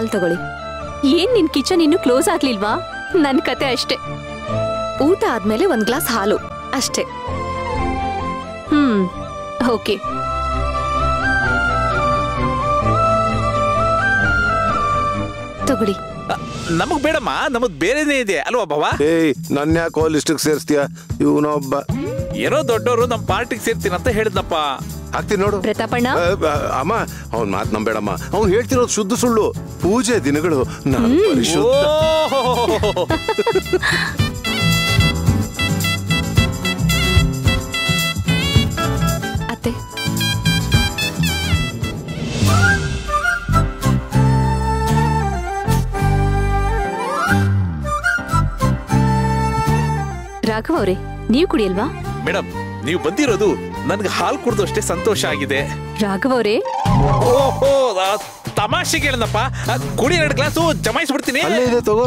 ಹಾಲು ತಗೊಳ್ಳಿ ಏನ್ ನಿನ್ ಕಿಚನ್ ಇನ್ನು ಕ್ಲೋಸ್ ಆಗ್ಲಿಲ್ವಾ ನನ್ ಕತೆ ಅಷ್ಟೇ ಊಟ ಆದ್ಮೇಲೆ ಒಂದ್ ಗ್ಲಾಸ್ ಹಾಲು ಅಷ್ಟೇ ಹ್ಮ್ ಓಕೆ ತಗೊಳ್ಳಿ ನಮಗ್ ಬೇಡಮ್ಮ ನಮಗ್ ಬೇರೆನೇ ಇದೆ ಅಲ್ವಾ ಬಾವ ಏಯ್ ನನ್ನ ಯಾಕೋ ಲಿಸ್ಟಿಗೆ ಸೇರಿಸ್ತೀಯ ಇವನೊಬ್ಬ ಏನೋ ದೊಡ್ಡವರು ನಮ್ ಪಾರ್ಟಿಗೆ ಸೇರ್ತೀನಿ ಅಂತ ಹೇಳಿದ್ನಪ್ಪ ಹಾಕ್ತೀನಿ ನೋಡು ಪ್ರತಾಪಣ್ಣ ಆ, ಆ, ಅಮ್ಮ ಅವ್ನ್ ಮಾತ್ ನಂಬೇಡಮ್ಮ ಅವ್ನು ಹೇಳ್ತಿರೋದು ಶುದ್ಧ ಸುಳ್ಳು ಪೂಜೆ ದಿನಗಳು ನಾನು ಪರಿಶುದ್ಧ ಓ ಅತ್ತೆ ರಾಘವ್ ಅವ್ರೆ ನೀವು ಕುಡಿಯಲ್ವಾ ಮೇಡಮ್ ನೀವು ಬಂದಿರೋದು ನನ್ಗೆ ಹಾಲು ಕುಡ್ದು ಅಷ್ಟೇ ಸಂತೋಷ ಆಗಿದೆ ರಾಘವ್ ಅವ್ರೆ ಓಹೋ ಆ, ತಮಾಷೆಗೆ ಹೇಳನಪ್ಪ ಕುಡಿ ಎರಡು ಗ್ಲಾಸು ಜಮಾಯಿಸ್ಬಿಡ್ತೀನಿ ಅಲ್ಲೇ ಇದೆ ತಗೋ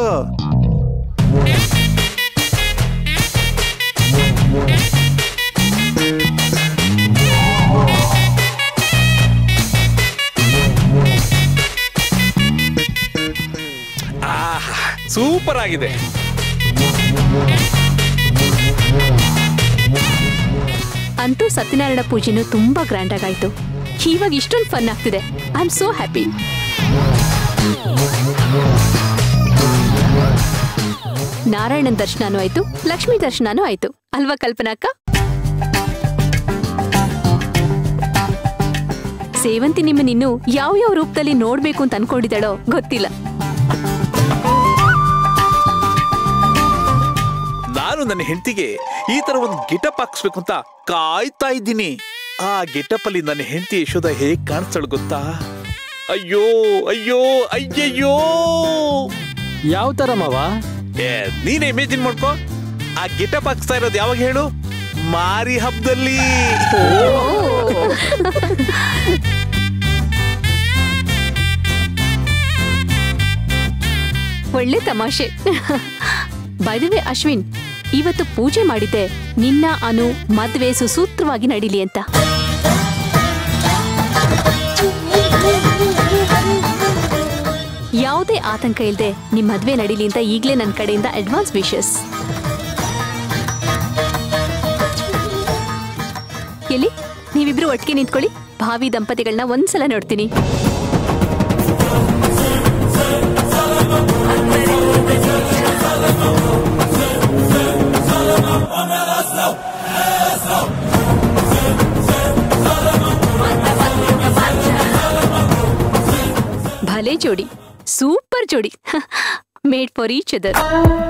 ಆಹಾ, ಸೂಪರ್ ಆಗಿದೆ ಅಂತೂ ಸತ್ಯನಾರಾಯಣ ಪೂಜೆನೂ ತುಂಬಾ ಗ್ರ್ಯಾಂಡ್ ಆಗಾಯ್ತು ಇವಾಗ ಇಷ್ಟೊಂದು ಫನ್ ಆಗ್ತಿದೆ ಐ ಆಮ್ ಸೋ ಹ್ಯಾಪಿ ನಾರಾಯಣನ್ ದರ್ಶನನೂ ಆಯ್ತು ಲಕ್ಷ್ಮೀ ದರ್ಶನನೂ ಆಯ್ತು ಅಲ್ವಾ ಕಲ್ಪನಾಕ್ಕ ಸೇವಂತಿ ನಿಮ್ಮನ್ನಿನ್ನು ಯಾವ ಯಾವ ರೂಪದಲ್ಲಿ ನೋಡ್ಬೇಕು ಅಂತ ಅನ್ಕೊಂಡಿದ್ದಾಳೋ ಗೊತ್ತಿಲ್ಲ ನಾನು ನನ್ನ ಹೆಂಡತಿಗೆ ಈ ತರ ಒಂದು ಗೆಟಪ್ ಹಾಕ್ಸ್ಬೇಕು ಅಂತ ಕಾಯ್ತಾ ಇದ್ದೀನಿ ಆ ಗೆಟಪ್ ಅಲ್ಲಿ ನನ್ನ ಹೆಂಡತಿ ಯಶೋದ ಹೇಗ್ ಕಾಣಿಸ್ತಾಳು ಗೊತ್ತಾ ಅಯ್ಯೋ ಅಯ್ಯೋ ಅಯ್ಯಯ್ಯೋ ಯಾವ ತರ ಮಾವ ಏ, ನೀನೇ ಇಮೇಜಿನ್ ಮಾಡ್ಕೋ ಆ ಗೆಟಪ್ ಹಾಕ್ಸ್ತಾ ಇರೋದು ಯಾವಾಗ ಹೇಳು ಮಾರಿ ಹಬ್ಬದಲ್ಲಿ ಒಳ್ಳೆ ತಮಾಷೆ ಬೈದವೆ ಅಶ್ವಿನ್ ಇವತ್ತು ಪೂಜೆ ಮಾಡಿದ್ದೆ ನಿನ್ನ ಅನು ಮದ್ವೆ ಸುಸೂತ್ರವಾಗಿ ನಡೀಲಿ ಅಂತ ಯಾವುದೇ ಆತಂಕ ಇಲ್ಲದೆ ನಿಮ್ ಮದ್ವೆ ನಡೀಲಿ ಅಂತ ಈಗ್ಲೇ ನನ್ನ ಕಡೆಯಿಂದ ಅಡ್ವಾನ್ಸ್ ವಿಶಸ್ ಎಲ್ಲಿ ನೀವಿಬ್ರು ಒಟ್ಟಿಗೆ ನಿಂತ್ಕೊಳ್ಳಿ ಭಾವಿ ದಂಪತಿಗಳನ್ನ ಒಂದ್ಸಲ ನೋಡ್ತೀನಿ ಭಲೆ ಜೋಡಿ ಸೂಪರ್ ಜೋಡಿ made for each other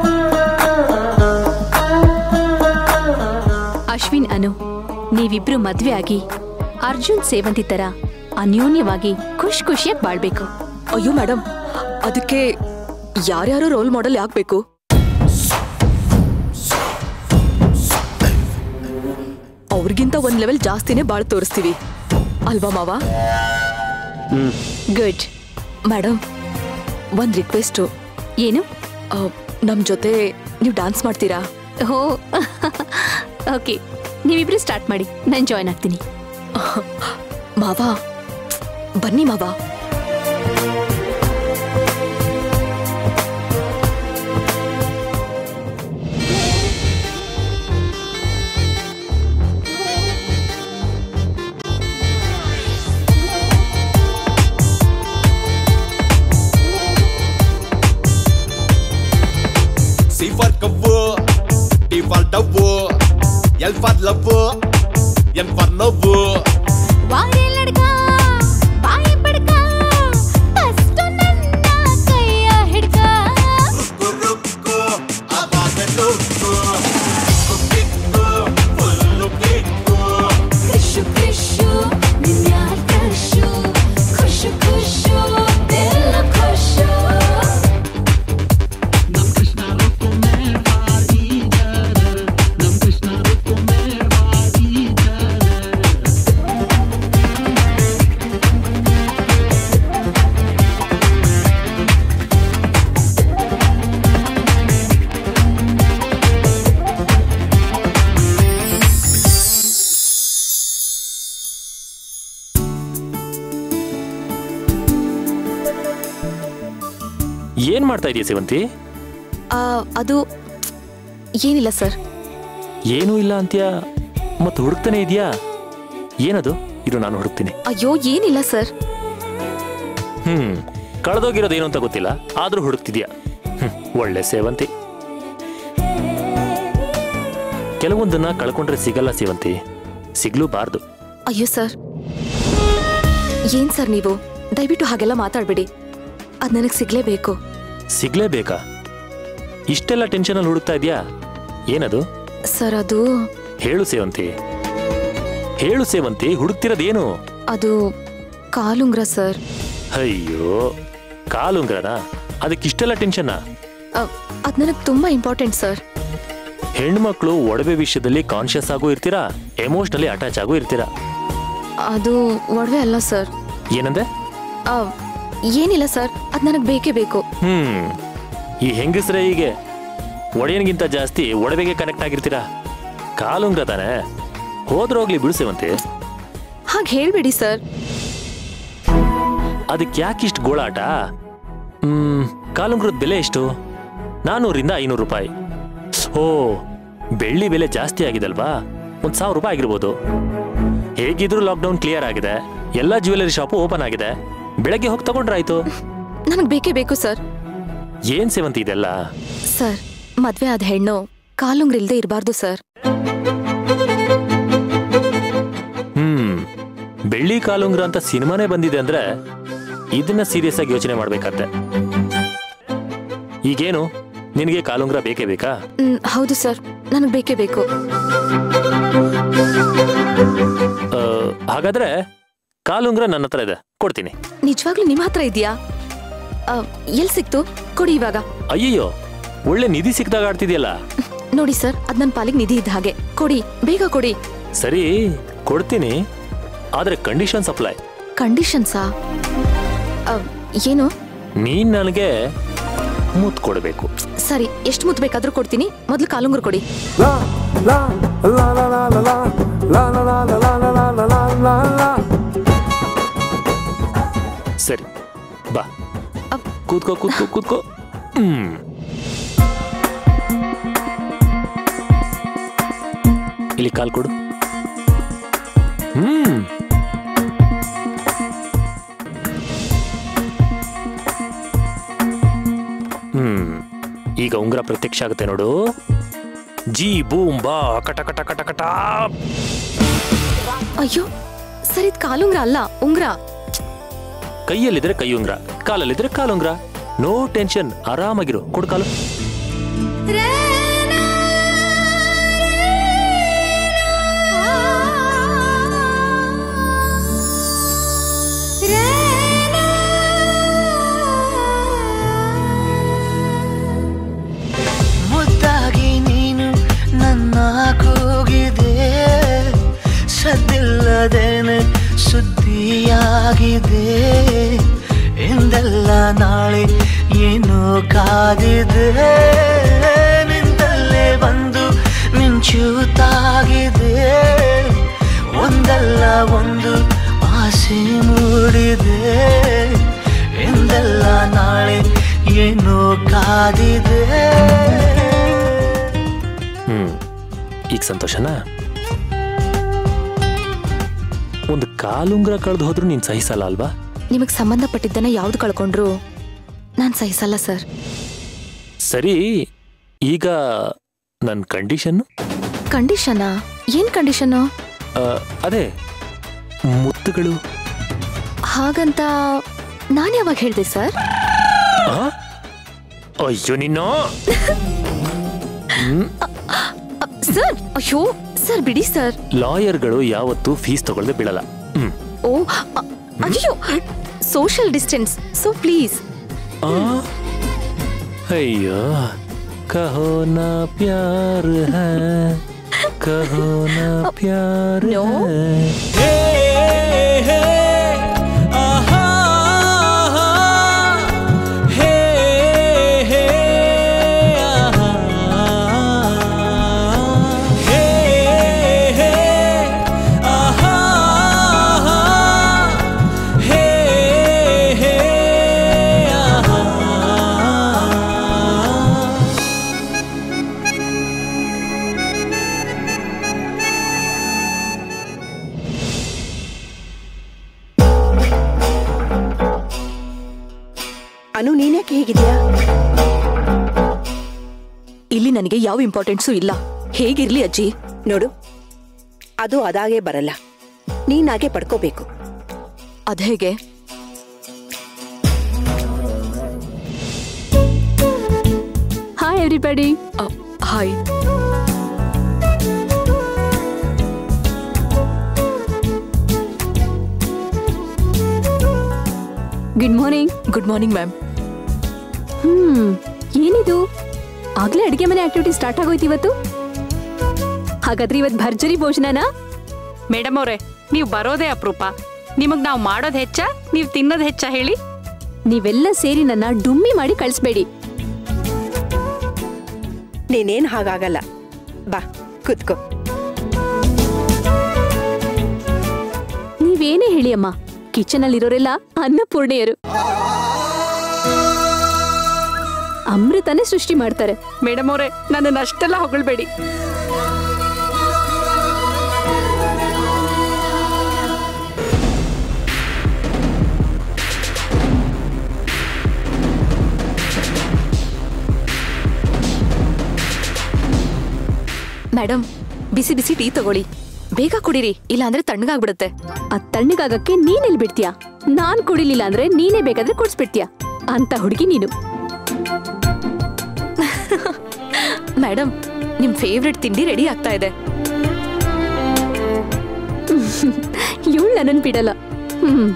Ashwin Anu ನೀವಿಬ್ರು ಮದ್ವೆ ಆಗಿ ಅರ್ಜುನ್ ಸೇವಂತಿ ತರ ಅನ್ಯೋನ್ಯವಾಗಿ ಖುಷ್ ಖುಷಿಯಾಗಿ ಬಾಳ್ಬೇಕು ಅಯ್ಯೋ ಮೇಡಮ್ ಅದಕ್ಕೆ ಯಾರ್ಯಾರು ರೋಲ್ ಮಾಡೆಲ್ ಯಾಕ್ಬೇಕು ಅವ್ರಿಗಿಂತ ಒಂದ್ ಲೆವೆಲ್ ಜಾಸ್ತಿನೇ ಬಾಳ್ ತೋರಿಸ್ತೀವಿ ಅಲ್ವಾ ಮಾವ ಗುಡ್ ಮೇಡಮ್ ಒಂದ್ ರಿಕ್ವೆಸ್ಟು ಏನು ನಮ್ ಜೊತೆ ನೀವು ಡಾನ್ಸ್ ಮಾಡ್ತೀರಾ ಹೋ ಓಕೆ ನೀವಿಬ್ರು ಸ್ಟಾರ್ಟ್ ಮಾಡಿ ನಾನು ಜಾಯ್ನ್ ಆಗ್ತೀನಿ ಮಾವ ಬನ್ನಿ ಮಾವ C for cover, D for double, L for lover, N for novel. Krishna ಏನ್ ಮಾಡ್ತಾ ಇದೀಯ ಸೇವಂತಿ ಆ, ಅದು ಏನಿಲ್ಲ ಸರ್ ಏನೂ ಇಲ್ಲ ಅಂತ್ಯ ಮತ್ತೆ ಹುಡುಕ್ತಾನೆ ಇದೆಯಾ ಏನದು ಇರು ನಾನು ಹುಡುಕ್ತೀನಿ ಅಯ್ಯೋ ಏನಿಲ್ಲ ಸರ್ ಹ್ಮ್ ಕಳೆದೋಗಿರೋದು ಏನು ಅಂತ ಗೊತ್ತಿಲ್ಲ ಆದ್ರೂ ಹುಡುಕ್ತಿದ್ಯಾ ಹ್ಮ್ ಒಳ್ಳೆ ಸೇವಂತಿ ಕೆಲವೊಂದನ್ನ ಕಳ್ಕೊಂಡ್ರೆ ಸಿಗಲ್ಲ ಸೇವಂತಿ ಸಿಗ್ಲೂಬಾರ್ದು ಅಯ್ಯೋ ಸರ್ ಏನ್ ಸರ್ ನೀವು ದಯವಿಟ್ಟು ಹಾಗೆಲ್ಲ ಮಾತಾಡ್ಬೇಡಿ ಅದ್ ನನಗ್ ಸಿಗ್ಲೇಬೇಕು ಸಿಗ್ಲೇಬೇಕಾ ಇಷ್ಟೆಲ್ಲ ಟೆನ್ಷನಲ್ಲಿ ಹುಡುಕ್ತಾ ಇದೆಯಾ ಏನದು ಸರ್ ಅದು ಹೇಳು ಸೇವಂತಿ ಹೇಳು ಸೇವಂತಿ ಹುಡುಕ್ತಿರೋದೇನು ಅದು ಕಾಲುಂಗ್ರ ಸರ್ ಅಯ್ಯೋ ಕಾಲುಂಗ್ರನ ಅದಕ್ಕಿಷ್ಟೆಲ್ಲ ಟೆನ್ಷನ್ನ ಅ- ಅದ್ ನನಗ್ ತುಂಬಾ ಇಂಪಾರ್ಟೆಂಟ್ ಸರ್ ಹೆಣ್ಮಕ್ಳು ಒಡವೆ ವಿಷಯದಲ್ಲಿ ಕಾನ್ಶಿಯಸ್ ಆಗೂ ಇರ್ತೀರಾ ಎಮೋಷನಲಿ ಅಟ್ಯಾಚ್ ಆಗೂ ಇರ್ತೀರಾ ಅದು ಒಡವೆ ಅಲ್ಲ ಸರ್ ಏನಂದೆ ಆ, ಏನಿಲ್ಲ ಸರ್ ಅದ್ ನನಗ್ ಬೇಕೇ ಬೇಕು ಹ್ಮ್ ಈ ಹೆಂಗಸ್ರೆ ಹೀಗೆ ಒಡೆಯನ್ಗಿಂತ ಜಾಸ್ತಿ ಒಡವೆಗೆ ಕನೆಕ್ಟ್ ಆಗಿರ್ತೀರಾ ಕಾಲುಂಗ್ರ ತಾನೆ ಹೋದ್ರೋಗ್ಲಿ ಬಿಡಿಸೇವಂತೆ ಹಾಗೆ ಹೇಳ್ಬೇಡಿ ಸರ್ ಅದಕ್ಕೆ ಯಾಕಿಷ್ಟು ಗೋಳಾಟ ಹ್ಮ್ ಕಾಲುಂಗ್ರದ ಬೆಲೆ ಎಷ್ಟು ನಾನೂರಿಂದ ಐನೂರು ರೂಪಾಯಿ ಓ ಬೆಳ್ಳಿ ಬೆಲೆ ಜಾಸ್ತಿ ಆಗಿದಲ್ವಾ ಒಂದ್ ಸಾವಿರ ರೂಪಾಯಿ ಆಗಿರ್ಬೋದು ಹೇಗಿದ್ರು ಲಾಕ್ಡೌನ್ ಕ್ಲಿಯರ್ ಆಗಿದೆ ಎಲ್ಲ ಜ್ಯುವೆಲರಿ ಶಾಪು ಓಪನ್ ಆಗಿದೆ ಬೆಳಗ್ಗೆ ಹೋಗಿ ತಗೊಂಡ್ರಾಯ್ತು ನನಗ್ ಬೇಕೇ ಬೇಕು ಸರ್ ಏನ್ ಸೇವಂತಿ ಇದೆಲ್ಲ ಸರ್ ಮದ್ವೆ ಆದ ಹೆಣ್ಣು ಕಾಲುಂಗ್ರ ಇಲ್ದೇ ಇರಬಾರ್ದು ಸರ್ ಹ್ಮ್ ಬೆಳ್ಳಿ ಕಾಲುಂಗ್ರ ಅಂತ ಸಿನಿಮಾನೇ ಬಂದಿದೆ ಅಂದ್ರೆ ಇದನ್ನ ಸೀರಿಯಸ್ ಆಗಿ ಯೋಚನೆ ಮಾಡ್ಬೇಕಾದ್ರೆ ಈಗೇನು ನಿನಗೆ ಕಾಲುಂಗ್ರ ಬೇಕೇ ಬೇಕಾ ಹ್ಮ್, ಹೌದು ಸರ್ ನನಗ್ ಬೇಕೇ ಬೇಕು ಆ, ಹಾಗಾದ್ರೆ ಕಾಲುಂಗ್ರ ನನ್ನ ಹತ್ರ ಇದೆ ಕೊಡ್ತೀನಿ ನಿಜವಾಗ್ಲೂ ನಿಮ್ ಹತ್ರ ಇದೆಯಾ ಎಲ್ ಸಿಕ್ತು ಕೊಡಿ ಇವಾಗ ಅಯ್ಯಯ್ಯೋ ಒಳ್ಳೆ ನಿಧಿ ಸಿಕ್ದಾಗ ಆಡ್ತಿದ್ಯಲ್ಲ ನೋಡಿ ಸರ್ ಅದ್ ನನ್ ಪಾಲಿಗೆ ನಿಧಿ ಇದ್ದ ಹಾಗೆ ಕೊಡಿ ಬೇಗ ಕೊಡಿ ಸರಿ ಕೊಡ್ತೀನಿ ಆದ್ರೆ ಕಂಡೀಷನ್ ಅಪ್ಲೈ ಕಂಡೀಷನ್ಸಾ ಏನು ನೀನ್ ನನಗೆ ಮುತ್ ಕೊಡಬೇಕು ಸರಿ ಎಷ್ಟು ಮುತ್ತು ಬೇಕಾದ್ರೂ ಕೊಡ್ತೀನಿ ಮೊದ್ಲು ಕಾಲುಂಗ್ರ ಕೊಡಿ ಸರಿ ಬಾ ಅಪ್. ಕೂತ್ಕೋ ಕೂತ್ಕೋ ಕೂತ್ಕೋ ಹ್ಮ್ ಇಲ್ಲಿ ಕಾಲ್ ಕೊಡು ಹ್ಮ್ ಹ್ಮ್ ಈಗ ಉಂಗ್ರ ಪ್ರತ್ಯಕ್ಷ ಆಗುತ್ತೆ ನೋಡು ಜಿ ಬೂಮ್ ಬಾ ಕಟ ಕಟ ಕಟ ಕಟ ಅಯ್ಯೋ ಸರ್ ಇದ್ ಕಾಲುಂಗ್ರ ಅಲ್ಲ ಉಂಗ್ರ ಕೈಯಲ್ಲಿದ್ರೆ ಕೈ ಉಂಗ್ರ ಕಾಲಲ್ಲಿದ್ರೆ ಕಾಲುಂಗ್ರ ನೋ ಟೆನ್ಷನ್ ಆರಾಮಾಗಿರು ಕೊಡು ಕಾಲು ಮುದ್ದಾಗಿ ನೀನು ನನ್ನ ಕೂಗಿದೆ ಸದ್ದಿಲ್ಲದೇನೆ ಸುದ್ದಿಯಾಗಿದೆ ಎಂದೆಲ್ಲ ನಾಳೆ ಏನು ಕಾದಿದೆ ನಿಂದಲ್ಲೇ ಬಂದು ಮಿಂಚುತ್ತಾಗಿದೆ ಒಂದಲ್ಲ ಒಂದು ಆಸೆ ಮೂಡಿದೆ ಎಂದೆಲ್ಲ ನಾಳೆ ಏನು ಕಾದಿದೆ ಹ್ಮ್ ಈಗ ಸಂತೋಷನಾ ಒಂದು ಕಾಲುಂಗ್ರ ಕಳೆದು ಹೋದ್ರೂ ನೀನ್ ಸಹಿಸಲ್ಲ ಅಲ್ವಾ ನಿಮಗ್ ಸಂಬಂಧಪಟ್ಟಿದ್ದನ್ನ ಯಾವ್ದು ಕಳ್ಕೊಂಡ್ರು ನಾನ್ ಸಹಿಸಲ್ಲ ಸರ್ ಸರಿ ಈಗ ನನ್ನ ಕಂಡೀಷನ್ ಕಂಡೀಷನಾ ಏನ್ ಕಂಡೀಷನ್ ಅದೇ ಮುತ್ತುಗಳು ಹಾಗಂತ ನಾನ್ ಯಾವಾಗ ಹೇಳ್ದೆ ಸರ್ ಆ? ಅಯ್ಯೋ ನಿನ್ನ ಸರ್ ಅಯ್ಯೋ ಸರ್ ಬಿಡಿ ಸರ್ ಲಾಯರ್ಗಳು ಯಾವತ್ತೂ ಫೀಸ್ ತಗೊಳ್ದೆ ಬೀಳಲ್ಲ ಹ್ಮ್ ಓ ಅ- ಅಯ್ಯೋ ಸೋಷಿಯಲ್ ಡಿಸ್ಟೆನ್ಸ್ ಸೊ ಪ್ಲೀಸ್ ಆ? ಅಯ್ಯೋ ಕಹೋ ನಾ ಪ್ಯಾರ್ ಹೈ ಕಹೋ ನಾ ಪ್ಯಾರ್ No. ಹೈ ಹೇ ಅನು ನೀನ್ಯಾಕೆ ಹೇಗಿದ್ಯಾ ಇಲ್ಲಿ ನನಗೆ ಯಾವ ಇಂಪಾರ್ಟೆನ್ಸು ಇಲ್ಲ ಹೇಗಿರ್ಲಿ ಅಜ್ಜಿ ನೋಡು ಅದು ಅದಾಗೆ ಬರಲ್ಲ ನೀನಾಗೆ ಪಡ್ಕೋಬೇಕು ಅದ್ಹೇಗೆ hi everybody uh, hi good morning good morning ma'am hmm ಏನಿದು ಆಗ್ಲೇ ಅಡಿಗೆ ಮನೆ ಆಕ್ಟಿವಿಟಿ ಸ್ಟಾರ್ಟ್ ಆಗೋಯ್ತು ಇವತ್ತು ಹಾಗಾದ್ರೆ ಇವತ್ತು ಭರ್ಜರಿ ಭೋಜನನಾ ಮೇಡಮ್ ಅವರೇ ನೀವು ಬರೋದೇ ಅಪರೂಪ ನಿಮಗ್ ನಾವು ಮಾಡೋದ್ ಹೆಚ್ಚ ನೀವು ತಿನ್ನೋದ್ ಹೆಚ್ಚ ಹೇಳಿ ನೀವೆಲ್ಲ ಸೇರಿ ನನ್ನ ಡುಮ್ಮಿ ಮಾಡಿ ಕಳಿಸ್ಬೇಡಿ ನೀನೇನ್ ಹಾಗಾಗಲ್ಲ ಬಾ ಕುತ್ಕೋ ನೀವೇನೇ ಹೇಳಿ ಅಮ್ಮ ಕಿಚನ್ ಅಲ್ಲಿ ಇರೋರೆಲ್ಲ ಅನ್ನಪೂರ್ಣೆಯರು ಅಮೃತನೇ ಸೃಷ್ಟಿ ಮಾಡ್ತಾರೆ ಮೇಡಮ್ ಅವರೇ ನನ್ನನ್ನು ಅಷ್ಟೆಲ್ಲ ಹೊಗಳ್ಬೇಡಿ ಮೇಡಮ್ ಬಿಸಿ ಬಿಸಿ ಟೀ ತಗೊಳ್ಳಿ ಬೇಗ ಕುಡೀರಿ ಇಲ್ಲಾಂದ್ರೆ ತಣ್ಣಗಾಗ್ಬಿಡುತ್ತೆ ಅದ್ ತಣ್ಣಗಾಗಕ್ಕೆ ನೀನೆಲ್ ಬಿಡ್ತೀಯಾ ನಾನ್ ಕುಡಿಲಿಲ್ಲ ಅಂದ್ರೆ ನೀನೇ ಬೇಕಾದ್ರೆ ಕುಡ್ಸ್ಬಿಡ್ತೀಯ ಅಂತ ಹುಡುಗಿ ನೀನು ಮೇಡಮ್ ನಿಮ್ ಫೇವ್ರೆಟ್ ತಿಂಡಿ ರೆಡಿ ಆಗ್ತಾ ಇದೆ ಇವಳು ನನ್ನನ್ ಬಿಡಲ್ಲ ಹ್ಮ್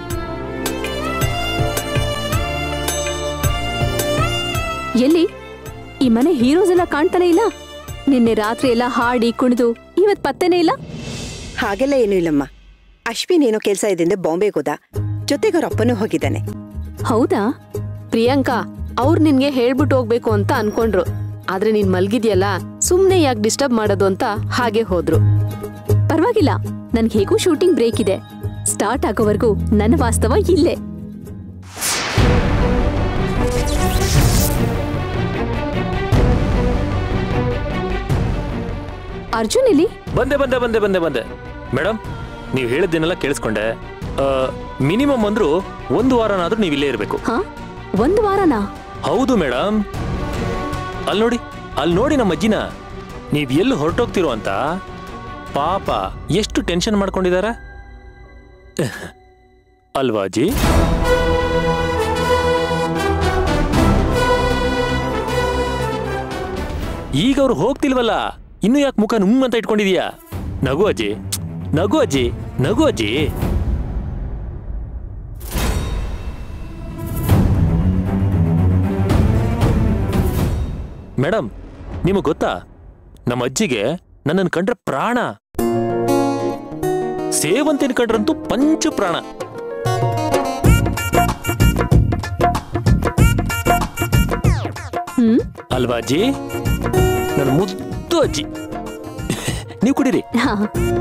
ಎಲ್ಲಿ ಈ ಮನೆ ಹೀರೋಸ್ ಎಲ್ಲ ಕಾಣ್ತಾನೆ ಇಲ್ಲ ನಿನ್ನೆ ರಾತ್ರಿ ಎಲ್ಲ ಹಾಡಿ ಕುಣಿದು ಇವತ್ ಪತ್ತೆನೇ ಇಲ್ಲ ಹಾಗೆಲ್ಲ ಏನೂ ಇಲ್ಲಮ್ಮ ಅಶ್ವಿನ್ ಏನೋ ಕೆಲಸ ಇದೆಂದು ಬಾಂಬೆಗೆ ಹೋದ ಜೊತೆಗೆ ಅವ್ರ ಅಪ್ಪನೂ ಹೋಗಿದ್ದಾನೆ ಹೌದಾ ಪ್ರಿಯಾಂಕಾ ಅವ್ರು ನಿನ್ಗೆ ಹೇಳ್ಬಿಟ್ಟು ಹೋಗ್ಬೇಕು ಅಂತ ಅನ್ಕೊಂಡ್ರು ಆದ್ರೆ ನೀನ್ ಮಲ್ಗಿದ್ಯಲ್ಲ ಸುಮ್ನೆ ಯಾಕೆ ಡಿಸ್ಟರ್ಬ್ ಮಾಡೋದು ಅಂತ ಹಾಗೆ ಹೋದ್ರು ಪರವಾಗಿಲ್ಲ ನನ್ಗೆ ಹೇಗೂ ಶೂಟಿಂಗ್ ಬ್ರೇಕ್ ಇದೆ ಸ್ಟಾರ್ಟ್ ಆಗೋವರೆಗೂ ನನ್ನ ವಾಸ್ತವ ಇಲ್ಲೇ ಅರ್ಜುನ್ ಇಲ್ಲಿ ಬಂದೆ ಬಂದೆ ಬಂದೆ ಬಂದೆ ಬಂದೆ ಮೇಡಮ್ ನೀವು ಹೇಳಿದ್ದನ್ನೆಲ್ಲ ಕೇಳಿಸ್ಕೊಂಡೆ ಮಿನಿಮಮ್ ಅಂದ್ರೂ ಒಂದು ವಾರನಾದ್ರೂ ನೀವು ಇಲ್ಲೇ ಇರಬೇಕು ಹಾ ಒಂದು ವಾರನಾ ಹೌದು ಮೇಡಮ್ ಅಲ್ಲಿ ನೋಡಿ ಅಲ್ಲಿ ನೋಡಿ ನಮ್ಮ ಅಜ್ಜಿನ ನೀವ್ ಎಲ್ಲಿ ಹೊರಟೋಗ್ತಿರೋ ಅಂತ ಪಾಪ ಎಷ್ಟು ಟೆನ್ಷನ್ ಮಾಡ್ಕೊಂಡಿದ್ದಾರೆ ಅಲ್ವಾ ಅಜ್ಜಿ ಈಗ ಅವ್ರು ಹೋಗ್ತಿಲ್ವಲ್ಲ ಇನ್ನು ಯಾಕೆ ಮುಖ ನುಮ್ ಅಂತ ಇಟ್ಕೊಂಡಿದೀಯಾ ನಗು ಅಜ್ಜಿ ನಗು ಅಜ್ಜಿ ನಗು ಅಜ್ಜಿ ಮೇಡಮ್ ನಿಮಗೆ ಗೊತ್ತಾ ನಮ್ಮ ಅಜ್ಜಿಗೆ ನನ್ನನ್ನು ಕಂಡ್ರೆ ಪ್ರಾಣ ಸೇವಂತಿನ ಕಂಡ್ರಂತೂ ಪಂಚ ಪ್ರಾಣ ಹ್ಮ್ ಅಲ್ವಾ ಅಜ್ಜಿ ನನ್ನ ಮುದ್ದು ಅಜ್ಜಿ ನೀವು ಕುಡೀರಿ ಹಾ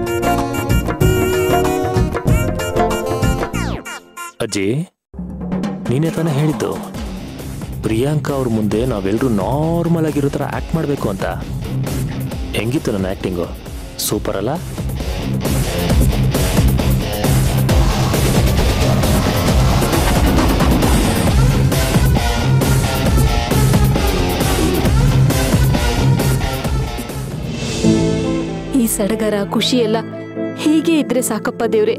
ಅಜ್ಜಿ ನೀನೇ ತಾನೇ ಹೇಳಿದ್ದು ಪ್ರಿಯಾಂಕಾ ಅವ್ರ ಮುಂದೆ ನಾವೆಲ್ಲರೂ ನಾರ್ಮಲ್ ಆಗಿರೋ ಥರ ಆಕ್ಟ್ ಮಾಡಬೇಕು ಅಂತ ಹೆಂಗಿತ್ತು ನನ್ನ ಆಕ್ಟಿಂಗು ಸೂಪರ್ ಅಲ್ಲ ಈ ಸಡಗರ ಖುಷಿ ಎಲ್ಲ ಹೀಗೆ ಇದ್ರೆ ಸಾಕಪ್ಪ ದೇವ್ರೆ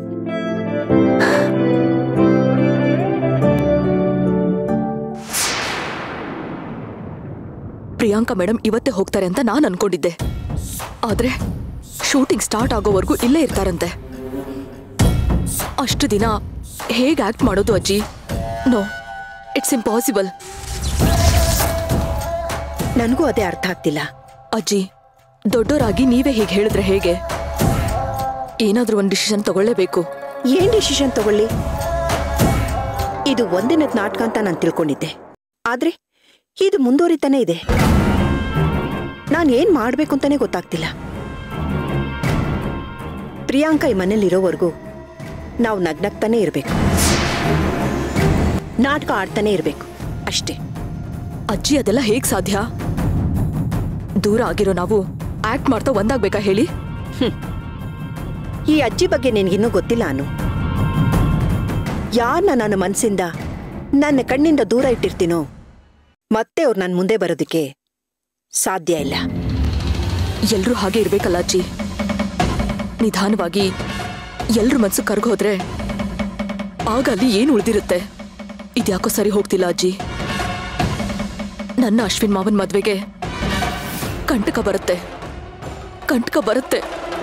ಪ್ರಿಯಾಂಕಾ ಮೇಡಮ್ ಇವತ್ತೇ ಹೋಗ್ತಾರೆ ಅಂತ ನಾನು ಅನ್ಕೊಂಡಿದ್ದೆ ಆದ್ರೆ ಶೂಟಿಂಗ್ ಸ್ಟಾರ್ಟ್ ಆಗೋವರೆಗೂ ಇಲ್ಲೇ ಇರ್ತಾರಂತೆ ಅಷ್ಟು ದಿನ ಹೇಗೆ ಆಕ್ಟ್ ಮಾಡೋದು ಅಜ್ಜಿ ನೋ ಇಟ್ಸ್ ಇಂಪಾಸಿಬಲ್ ನನಗೂ ಅದೇ ಅರ್ಥ ಆಗ್ತಿಲ್ಲ ಅಜ್ಜಿ ದೊಡ್ಡೋರಾಗಿ ನೀವೇ ಹೀಗೆ ಹೇಳಿದ್ರೆ ಹೇಗೆ ಏನಾದ್ರೂ ಒಂದು ಡಿಸಿಷನ್ ತಗೊಳ್ಳೇಬೇಕು ಏನ್ ಡಿಸಿಷನ್ ತಗೊಳ್ಳಿ ಇದು ಒಂದಿನದ ನಾಟಕ ಅಂತ ನಾನು ತಿಳ್ಕೊಂಡಿದ್ದೆ ಆದ್ರೆ ಇದು ಮುಂದುವರಿತಾನೆ ಇದೆ ನಾನು ಏನ್ ಮಾಡ್ಬೇಕು ಅಂತಾನೆ ಗೊತ್ತಾಗ್ತಿಲ್ಲ ಪ್ರಿಯಾಂಕಾ ಈ ಮನೇಲಿ ಇರೋವರೆಗೂ ನಾವು ನಗ್ನಗ್ತಾನೆ ಇರ್ಬೇಕು ನಾಟಕ ಆಡ್ತಾನೆ ಇರ್ಬೇಕು ಅಷ್ಟೇ ಅಜ್ಜಿ ಅದೆಲ್ಲ ಹೇಗ್ ಸಾಧ್ಯ ದೂರ ಆಗಿರೋ ನಾವು ಆಕ್ಟ್ ಮಾಡ್ತಾ ಒಂದಾಗ್ಬೇಕಾ ಹೇಳಿ ಈ ಅಜ್ಜಿ ಬಗ್ಗೆ ನಿನ್ಗಿನ್ನೂ ಗೊತ್ತಿಲ್ಲ ಅನು ಯಾರನ್ನ ನಾನು ಮನ್ಸಿಂದ ನನ್ನ ಕಣ್ಣಿಂದ ದೂರ ಇಟ್ಟಿರ್ತೀನೋ ಮತ್ತೆ ಅವ್ರು ನನ್ನ ಮುಂದೆ ಬರೋದಕ್ಕೆ ಸಾಧ್ಯ ಇಲ್ಲ ಎಲ್ರೂ ಹಾಗೆ ಇರ್ಬೇಕಲ್ಲ ಅಜ್ಜಿ ನಿಧಾನವಾಗಿ ಎಲ್ರ ಮನ್ಸು ಕರ್ಗೋದ್ರೆ ಆಗ ಅಲ್ಲಿ ಏನು ಉಳಿದಿರುತ್ತೆ ಇದ್ಯಾಕೋ ಸರಿ ಹೋಗ್ತಿಲ್ಲ ಅಜ್ಜಿ ನನ್ನ ಅಶ್ವಿನ್ ಮಾವನ್ ಮದ್ವೆಗೆ ಕಂಟಕ ಬರುತ್ತೆ ಕಂಟಕ ಬರುತ್ತೆ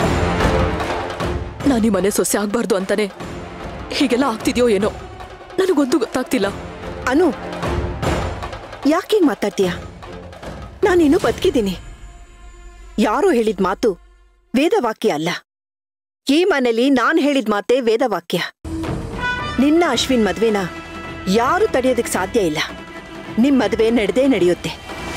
ನಾನು ಈ ಮನೆ ಸೊಸೆ ಆಗ್ಬಾರ್ದು ಅಂತಾನೆ ಹೀಗೆಲ್ಲ ಆಗ್ತಿದ್ಯೋ ಏನೋ ನನಗೊಂದು ಗೊತ್ತಾಗ್ತಿಲ್ಲ ಅನು ಯಾಕೆ ಹಿಂಗ್ ಮಾತಾಡ್ತೀಯ ನಾನಿನ್ನೂ ಬದುಕಿದ್ದೀನಿ ಯಾರೋ ಹೇಳಿದ ಮಾತು ವೇದವಾಕ್ಯ ಅಲ್ಲ ಈ ಮನೇಲಿ ನಾನ್ ಹೇಳಿದ ಮಾತೇ ವೇದವಾಕ್ಯ ನಿನ್ನ ಅಶ್ವಿನ್ ಮದ್ವೆನ ಯಾರು ತಡೆಯೋದಕ್ಕೆ ಸಾಧ್ಯ ಇಲ್ಲ ನಿಮ್ ಮದ್ವೆ ನಡೆದೇ ನಡೆಯುತ್ತೆ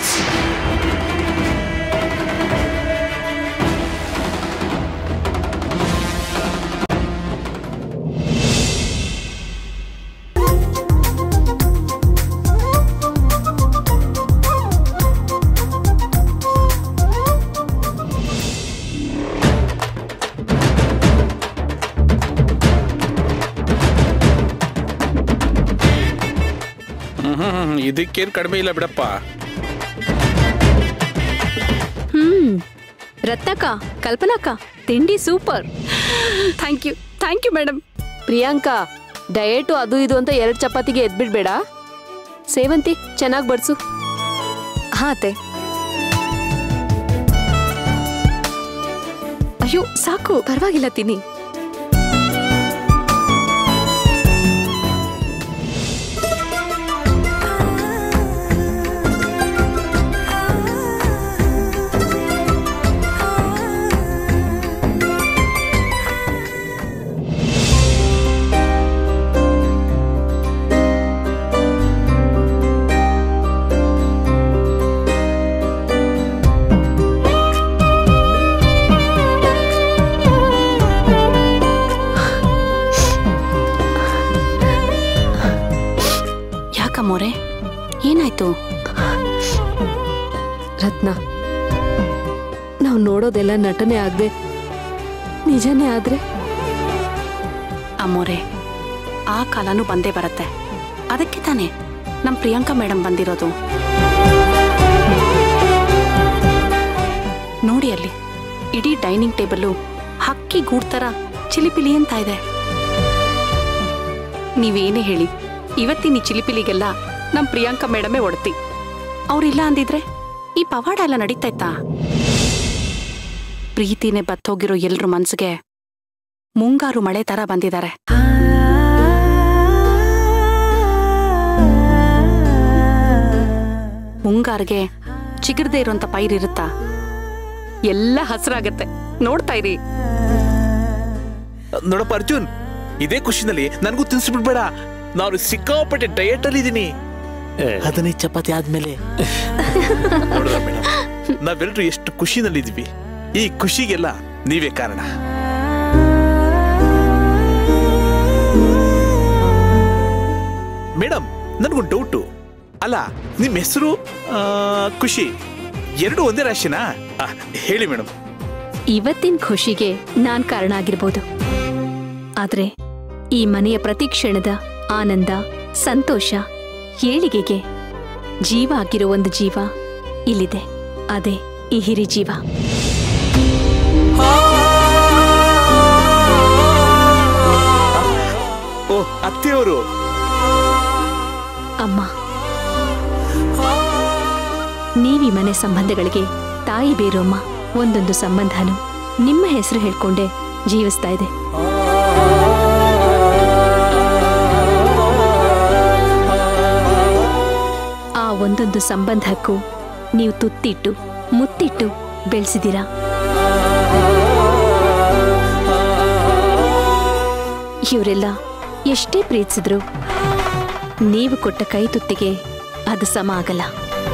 ಹ್ಮ್ ಇದಕ್ಕೇನ್ ಕಡಿಮೆ ಇಲ್ಲ ಬಿಡಪ್ಪ ಹ್ಮ್ ರತ್ನಕ್ಕ ಕಲ್ಪನಾಕ್ಕ ತಿಂಡಿ super thank you thank you madam Priyanka diet ಅದು ಇದು ಅಂತ ಎರಡು ಚಪಾತಿಗೆ ಎದ್ಬಿಡ್ಬೇಡ ಸೇವಂತಿ ಚೆನ್ನಾಗಿ ಬಡ್ಸು ಹಾ ಅತ್ತೆ ಅಯ್ಯೋ ಸಾಕು ಪರವಾಗಿಲ್ಲ ತಿನ್ನಿ ಯಾಕಮ್ಮೋರೆ ಏನಾಯ್ತು ರತ್ನ ನಾವು ನೋಡೋದೆಲ್ಲ ನಟನೆ ಆಗದೆ ನಿಜನೇ ಆದ್ರೆ ಅಮ್ಮೋರೆ ಆ ಕಾಲನೂ ಬಂದೇ ಬರುತ್ತೆ ಅದಕ್ಕೆ ತಾನೇ ನಮ್ಮ ಪ್ರಿಯಾಂಕಾ ಮೇಡಮ್ ಬಂದಿರೋದು ನೋಡಿ ಅಲ್ಲಿ ಇಡೀ ಡೈನಿಂಗ್ ಟೇಬಲ್ಲು ಹಕ್ಕಿ ಗೂಡ್ತರ ಚಿಲಿಪಿಲಿ ಅಂತ ಇದೆ ನೀವೇನೇ ಹೇಳಿ ಇವತ್ತಿನ ಈ ಚಿಲಿಪಿಲಿಗೆಲ್ಲ ನಮ್ಮ ಪ್ರಿಯಾಂಕಾ ಮೇಡಮೇ ಒಡ್ತಿ ಅವ್ರಿಲ್ಲ ಅಂದಿದ್ರೆ ಈ ಪವಾಡ ಎಲ್ಲ ನಡೀತಾ ಇತ್ತಾ ಪ್ರೀತಿನೇ ಬತ್ತೋಗಿರೋ ಎಲ್ರ ಮನ್ಸಿಗೆ ಮುಂಗಾರು ಮಳೆ ತರ ಬಂದಿದ್ದಾರೆ ಮುಂಗಾರಿಗೆ ಚಿಗುರ್ದೇ ಇರೋಂಥ ಪೈರಿರುತ್ತಾ ಎಲ್ಲ ಹಸ್ರಾಗತ್ತೆ ನೋಡ್ತಾ ಇರಿ ನೋಡಪ್ಪ ಅರ್ಜುನ್ ಇದೇ ಖುಷಿನಲ್ಲಿ ನನಗೂ ತಿನ್ಸ್ಬಿಡ್ಬೇಡ ನಾನು ಸಿಕ್ಕಾಪಟ್ಟೆ ಡಯಟ್ ಅಲ್ಲಿ ಇದೀನಿ ಹದಿನೈದು ಚಪಾತಿ ಆದ್ಮೇಲೆ ನೋಡಿದ್ರ ಮೇಡಮ್ ನಾವೆಲ್ಲರೂ ಎಷ್ಟು ಖುಷಿನಲ್ಲಿದ್ವಿ ಈ ಖುಷಿಗೆಲ್ಲ ನೀವೇ ಕಾರಣ ಮೇಡಮ್ ನನಗೊಂದು ಡೌಟು ಅಲ್ಲ ನಿಮ್ಮ ಹೆಸರು ಖುಷಿ ಎರಡು ಒಂದೇ ರಾಶಿನಾ ಆ, ಹೇಳಿ ಮೇಡಮ್ ಇವತ್ತಿನ ಖುಷಿಗೆ ನಾನ್ ಕಾರಣ ಆಗಿರ್ಬೋದು ಆದ್ರೆ ಈ ಮನೆಯ ಪ್ರತಿ ಕ್ಷಣದ ಆನಂದ ಸಂತೋಷ ಏಳಿಗೆಗೆ ಜೀವ ಆಗಿರೋ ಒಂದು ಜೀವ ಇಲ್ಲಿದೆ ಅದೇ ಈ ಹಿರಿ ಜೀವ ಓ ಅತ್ತೆಯವರು ಅಮ್ಮ ನೀವಿ ಮನೆ ಸಂಬಂಧಗಳಿಗೆ ತಾಯಿ ಬೇರು ಅಮ್ಮ ಒಂದೊಂದು ಸಂಬಂಧನು ನಿಮ್ಮ ಹೆಸರು ಹೇಳ್ಕೊಂಡೆ ಜೀವಿಸ್ತಾ ಇದೆ ಆ ಒಂದೊಂದು ಸಂಬಂಧಕ್ಕೂ ನೀವು ತುತ್ತಿಟ್ಟು ಮುತ್ತಿಟ್ಟು ಬೆಳೆಸಿದ್ದೀರಾ ಇವರೆಲ್ಲ ಎಷ್ಟೇ ಪ್ರೀತಿಸಿದ್ರು ನೀವು ಕೊಟ್ಟ ಕೈ ತುತ್ತಿಗೆ ಅದು ಸಮ ಆಗಲ್ಲ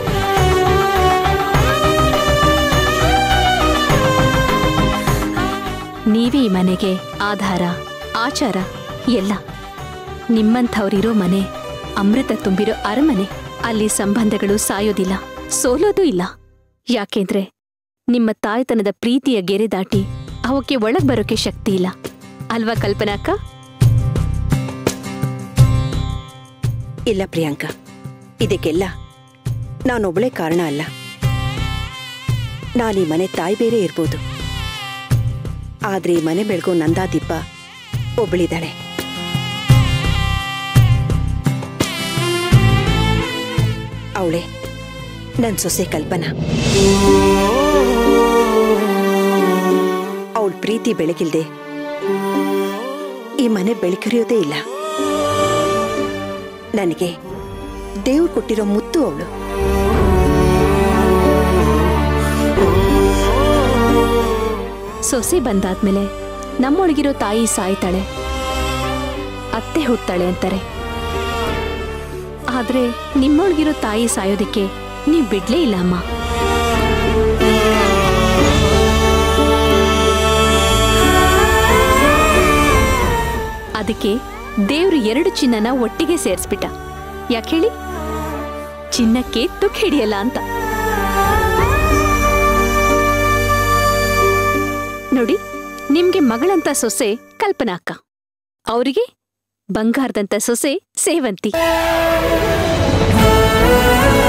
ನೀವೇ ಈ ಮನೆಗೆ ಆಧಾರ ಆಚಾರ ಎಲ್ಲ ನಿಮ್ಮಂಥವ್ರಿರೋ ಮನೆ ಅಮೃತ ತುಂಬಿರೋ ಅರಮನೆ ಅಲ್ಲಿ ಸಂಬಂಧಗಳು ಸಾಯೋದಿಲ್ಲ ಸೋಲೋದೂ ಇಲ್ಲ ಯಾಕೆಂದ್ರೆ ನಿಮ್ಮ ತಾಯ್ತನದ ಪ್ರೀತಿಯ ಗೆರೆ ದಾಟಿ ಅವಕ್ಕೆ ಒಳಗ್ ಬರೋಕೆ ಶಕ್ತಿ ಇಲ್ಲ ಅಲ್ವಾ ಕಲ್ಪನಾಕ್ಕ ಇಲ್ಲ ಪ್ರಿಯಾಂಕಾ ಇದಕ್ಕೆಲ್ಲ ನಾನೊಬ್ಬಳೇ ಕಾರಣ ಅಲ್ಲ ನಾನೀ ಮನೆ ತಾಯಿ ಬೇರೆ ಇರ್ಬೋದು ಆದ್ರೆ ಈ ಮನೆ ಬೆಳಗೋ ನಂದಾದಿಬ್ಬ ಒಬ್ಬಳಿದ್ದಾಳೆ ಅವಳೆ ನನ್ ಸೊಸೆ ಕಲ್ಪನಾ ಅವಳ ಪ್ರೀತಿ ಬೆಳಗಿಲ್ದೆ ಈ ಮನೆ ಬೆಳಕರಿಯೋದೇ ಇಲ್ಲ ನನಗೆ ದೇವ್ರು ಕೊಟ್ಟಿರೋ ಮುತ್ತು ಅವಳು ಸೊಸೆ ಬಂದಾದ್ಮೇಲೆ ನಮ್ಮೊಳಗಿರೋ ತಾಯಿ ಸಾಯ್ತಾಳೆ ಅತ್ತೆ ಹುಟ್ತಾಳೆ ಅಂತಾರೆ ಆದ್ರೆ ನಿಮ್ಮೊಳಗಿರೋ ತಾಯಿ ಸಾಯೋದಿಕ್ಕೆ ನೀವ್ ಬಿಡ್ಲೇ ಇಲ್ಲ ಅಮ್ಮ ಅದಕ್ಕೆ ದೇವ್ರು ಎರಡು ಚಿನ್ನನ ಒಟ್ಟಿಗೆ ಸೇರಿಸ್ಬಿಟ್ಟ ಯಾಕೆ ಹೇಳಿ ಚಿನ್ನಕ್ಕೆ ತುಕ್ ಹಿಡಿಯಲ್ಲ ಅಂತ ನೋಡಿ ನಿಮ್ಗೆ ಮಗಳಂತ ಸೊಸೆ ಕಲ್ಪನಾ ಅಕ್ಕ ಅವರಿಗೆ ಬಂಗಾರದಂತ ಸೊಸೆ ಸೇವಂತಿ